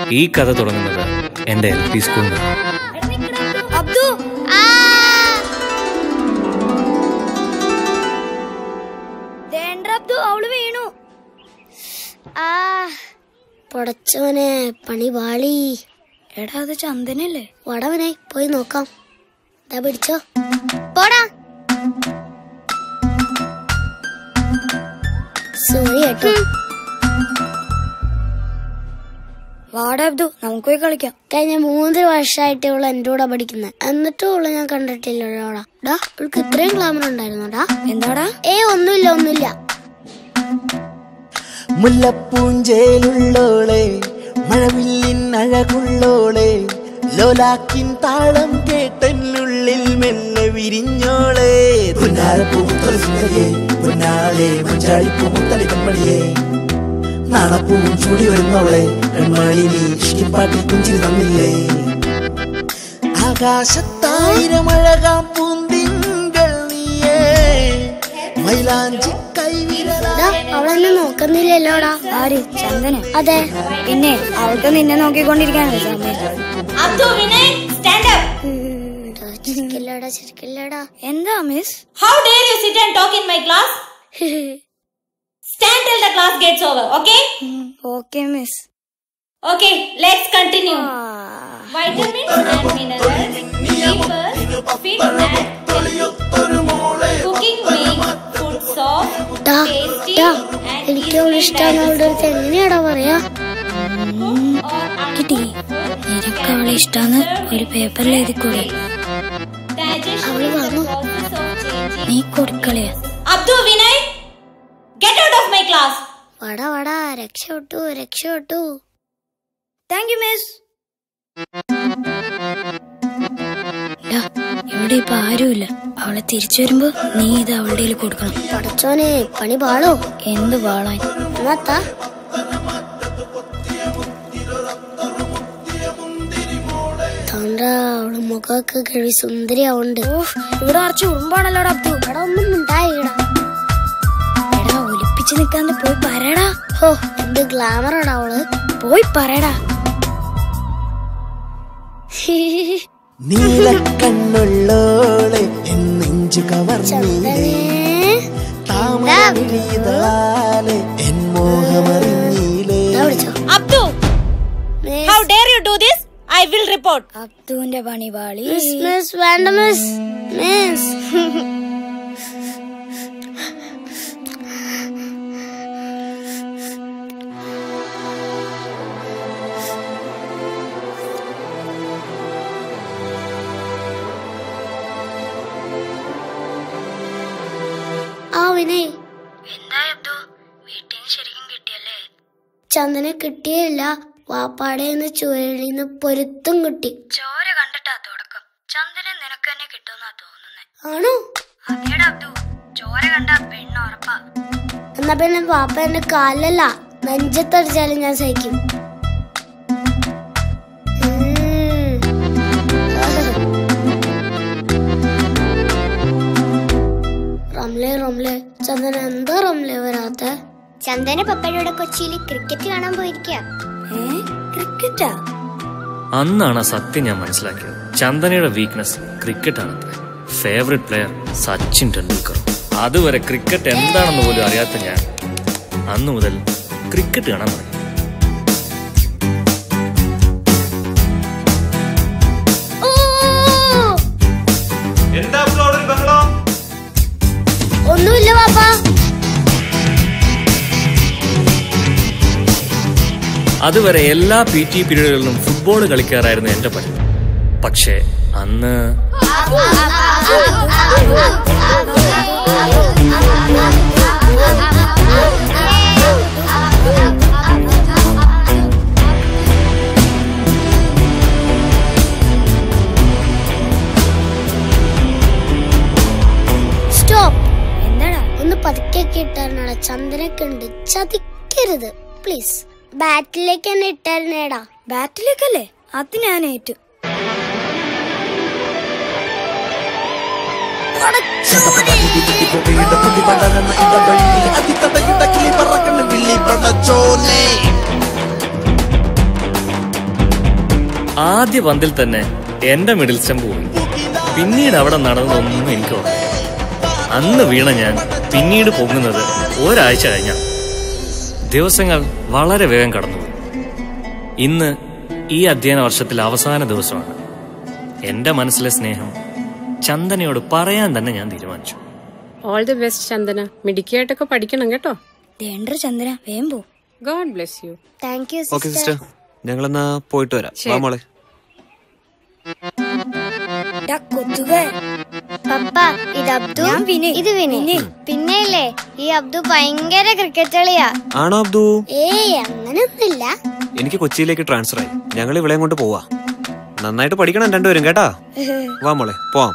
ഈ കഥ തുടങ്ങുന്നത് എൻ്റെ എൽ പി സ്കൂളിൽ അബ്ദു ദേണ്ട അബ്ദു അവള് വീണു ആ പൊടച്ചവനെ പണി പാളി എടാ അത് ചന്ദനല്ലേ വടവനെ പോയി നോക്കാം ദാ പിടിച്ചോ പോടാ സോറി കേട്ടോ വാടാ അബ്ദു നമുക്ക് പോയി കളിക്കാം കഴിഞ്ഞ മൂന്ന് വർഷമായിട്ട് ഇവള് എന്റെ കൂടെ പഠിക്കുന്നത് എന്നിട്ടും ഇവള് ഞാൻ കണ്ടിട്ടില്ലല്ലോടാ ഡാ ഇവൾക്ക് ഇത്രയും ഗ്ലാമർ ഉണ്ടായിരുന്നോടാ എന്താടാ ഏ ഒന്നുമില്ല ഒന്നുമില്ല മുല്ലപ്പൂഞ്ചേലുള്ളോളെ മഴവില്ലിൻ അഴകുള്ളോളെ ലോലാക്കിൻ താളം കേട്ടനുള്ളിൽ മെല്ലെ വിരിഞ്ഞോളെ പുന്നാരപ്പൂമുത്തലിയെ പുന്നാലെ മഞ്ചാടിപ്പൂമുത്തലി കൺമണിയെ നാണപ്പൂവും ചൂടി വരുന്നവളെ കൺമണി നീ ഇഷ്ടിപ്പാട്ടിൽ കുഞ്ചിരി തന്നില്ലേ ആകാശത്തായിരം അഴകാം പൂന്തിങ്കൾ നീയേ മൈലാഞ്ചി കൈവിരലാ ഡാ അവളെന്നെ നോക്കുന്നില്ലല്ലോടാ ആര് ചന്ദന അതെ പിന്നെ അവൾക്ക് നിന്നെ നോക്കിക്കൊണ്ടിരിക്കാനല്ലേ സമയം Abdu, Vinay, stand up. ഉം, ഡാ, ചിരിക്കില്ലടാ ചിരിക്കില്ലടാ എന്താ miss How dare you sit and talk in my class? Stand till the class gets over, okay? Okay miss Okay, let's continue. Vitamins and minerals, keepers, fit and cooking make food soft, ഡാ tasty ഡാ and എനിക്ക് അവളെ easily ഇഷ്ടമാണ് അവളുടെ അടുത്ത് എങ്ങനെയാടാ പറയാ or കിട്ടി നിനക്ക് അവളെ ഇഷ്ടാന്ന് ഒരു പേപ്പറിൽ എഴുതിക്കൂടെ digestion അവള് is the വന്നു. process of changing. നീ കൊടുക്കളിയാ Abdu, Vinay, get out of my class. വടാ വടാ രക്ഷപ്പെട്ടു രക്ഷപ്പെട്ടു താങ്ക് യു മിസ് ഇവിടെ ഇപ്പൊ ആരുമില്ല അവളെ തിരിച്ചു വരുമ്പോ നീ ഇത് അവളുടെ കയ്യിൽ കൊടുക്കണം പടച്ചോനെ പണി പാളോ എന്ത് വാളാൻ എന്നാത്താ തണ്ട അവള് മുഖമൊക്കെ കഴിവ് സുന്ദരിയാവുണ്ട് ഇവിടെ അറച്ച് ഉറുമ്പാണല്ലോടാ അബ്ദു ഇവിടെ ഒന്നും ഉണ്ടായിടാ എടാ ഒലിപ്പിച്ച് നിക്കാണ്ട് പോയി പറയടാ ഹോ എന്ത് ഗ്ലാമറാടാ അവള് പോയി പറയടാ നീല കണ്ണുള്ളോളെ എൻ നെഞ്ചു കവർന്നീലേ ചന്ദനേ താമരവിളിയതാലെ എൻ മോഹമറിഞ്ഞീലേ ദാ വിളിച്ചോ Abdu, miss, how dare you do this? I will report. അബ്ദുവിന്റെ പണി പാളി മിസ് മിസ് വേണ്ട മിസ് മിസ് ആ വിനയ് ചന്ദനെ കിട്ടിയില്ല വാപ്പാടേന്ന് ചുഴലിന്ന് പൊരുത്തും കിട്ടി ചോര കണ്ടിട്ടാ തുടക്കം ചന്ദനം നിനക്ക് തന്നെ കിട്ടുമെന്നാ തോന്നുന്നേ ആണോ അതേടാ അബ്ദു ചോര കണ്ട പെണ്ണ് ഉറപ്പാ എന്നാ പിന്നെ വാപ്പ എന്റെ കാലല്ല നെഞ്ചത്തടിച്ചാലും ഞാൻ സഹിക്കും ഉം. റംലെ റംലെ ചന്ദന എന്താ റംലെ വരാത്ത ചന്ദന പപ്പയുടെ കൊച്ചിയിൽ ക്രിക്കറ്റ് കാണാൻ പോയിരിക്കുക ഏ ക്രിക്കറ്റാ അന്നാണ് ആ സത്യം ഞാൻ മനസ്സിലാക്കിയത് ചന്ദനയുടെ വീക്ക്നെസ് ക്രിക്കറ്റ് ആണത്രേ ഫേവറേറ്റ് പ്ലെയർ സച്ചിൻ ടെണ്ടുൽക്കർ അതുവരെ ക്രിക്കറ്റ് എന്താണെന്ന് പോലും അറിയാത്ത ഞാൻ അന്നു മുതൽ ക്രിക്കറ്റ് കാണാൻ തുടങ്ങി എന്താ ഇപ്പോൾ അവിടെ ഒരു ബഹളം ഒന്നുമില്ല വാപ്പ അതുവരെ എല്ലാ പി ടി പീരീഡുകളിലും ഫുട്ബോൾ കളിക്കാറായിരുന്നു എന്റെ പണി പക്ഷേ അന്ന് സ്റ്റോപ്പ് എന്താടാ ഒന്ന് പതുക്കെ ഇട്ടായിരുന്നോടാ ചന്ദനൊക്കെ ഉണ്ട് ചതിക്കരുത് പ്ലീസ് ബാറ്റിലേക്ക് തന്നെ ഇട്ടായിരുന്നേടാ ബാറ്റിലേക്കല്ലേ അത് ഞാൻ ഏറ്റു അതിത്തടകിടക്കിളി പറക്കണ വിളി പടച്ചോനെ ആദ്യ പന്തിൽ തന്നെ എന്റെ മിഡിൽ സ്റ്റംപ് പോയി പിന്നീട് അവിടെ നടന്നതൊന്നും എനിക്ക് ഓർമ്മ അന്ന് വീണ ഞാൻ പിന്നീട് പൊങ്ങുന്നത് ഒരാഴ്ച കഴിഞ്ഞ ദിവസങ്ങൾ വളരെ വേഗം കടന്നുപോയി ഇന്ന് ഈ അധ്യയന വർഷത്തിലെ അവസാന ദിവസമാണ് എന്റെ മനസ്സിലെ സ്നേഹം ചന്ദനയോട് പറയാൻ തന്നെ ഞാൻ തീരുമാനിച്ചു ഓൾ ദി ബെസ്റ്റ് ചന്ദന മിടുക്കിയായിട്ടൊക്കെ പഠിക്കണം കേട്ടോ ദേണ്ട ചന്ദ്ര വേം പോ god bless you thank you okay sister ഞങ്ങളെന്നാ പോയിട്ട് വരാം വാ മോളെ ഡാ കൊത്തുകേ പപ്പ ഇത് അബ്ദു ഞാൻ വിനയ്. ഇത് വിനയ് പിന്നെയില്ലേ ഈ അബ്ദു ഭയങ്കര ക്രിക്കറ്റ് കളിയാ ആണോ അബ്ദു ഏയ് അങ്ങനൊന്നുമില്ല എനിക്ക് കൊച്ചിയിലേക്ക് ട്രാൻസ്ഫർ ആയി ഞങ്ങൾ ഇവളെയും കൊണ്ട് പോവാ നന്നായിട്ട് പഠിക്കണം രണ്ടുപേരും കേട്ടാ വാ മോളെ പോവാം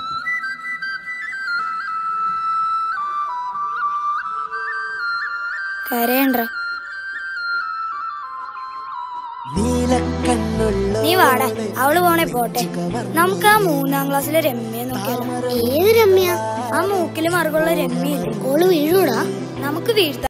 കരയണ്ട നീലക്കണ്ണുള്ള നീ വാടാ അവള് പോണേ പോട്ടെ നമുക്ക് ആ മൂന്നാം ക്ലാസ്സിലെ രമ്യ നോക്കിയാലോ ഏത് രമ്യ ആ മൂക്കില് മറുകുള്ള രമ്യ ഓള് വീഴൂടാ നമുക്ക് വീഴ്ത്താം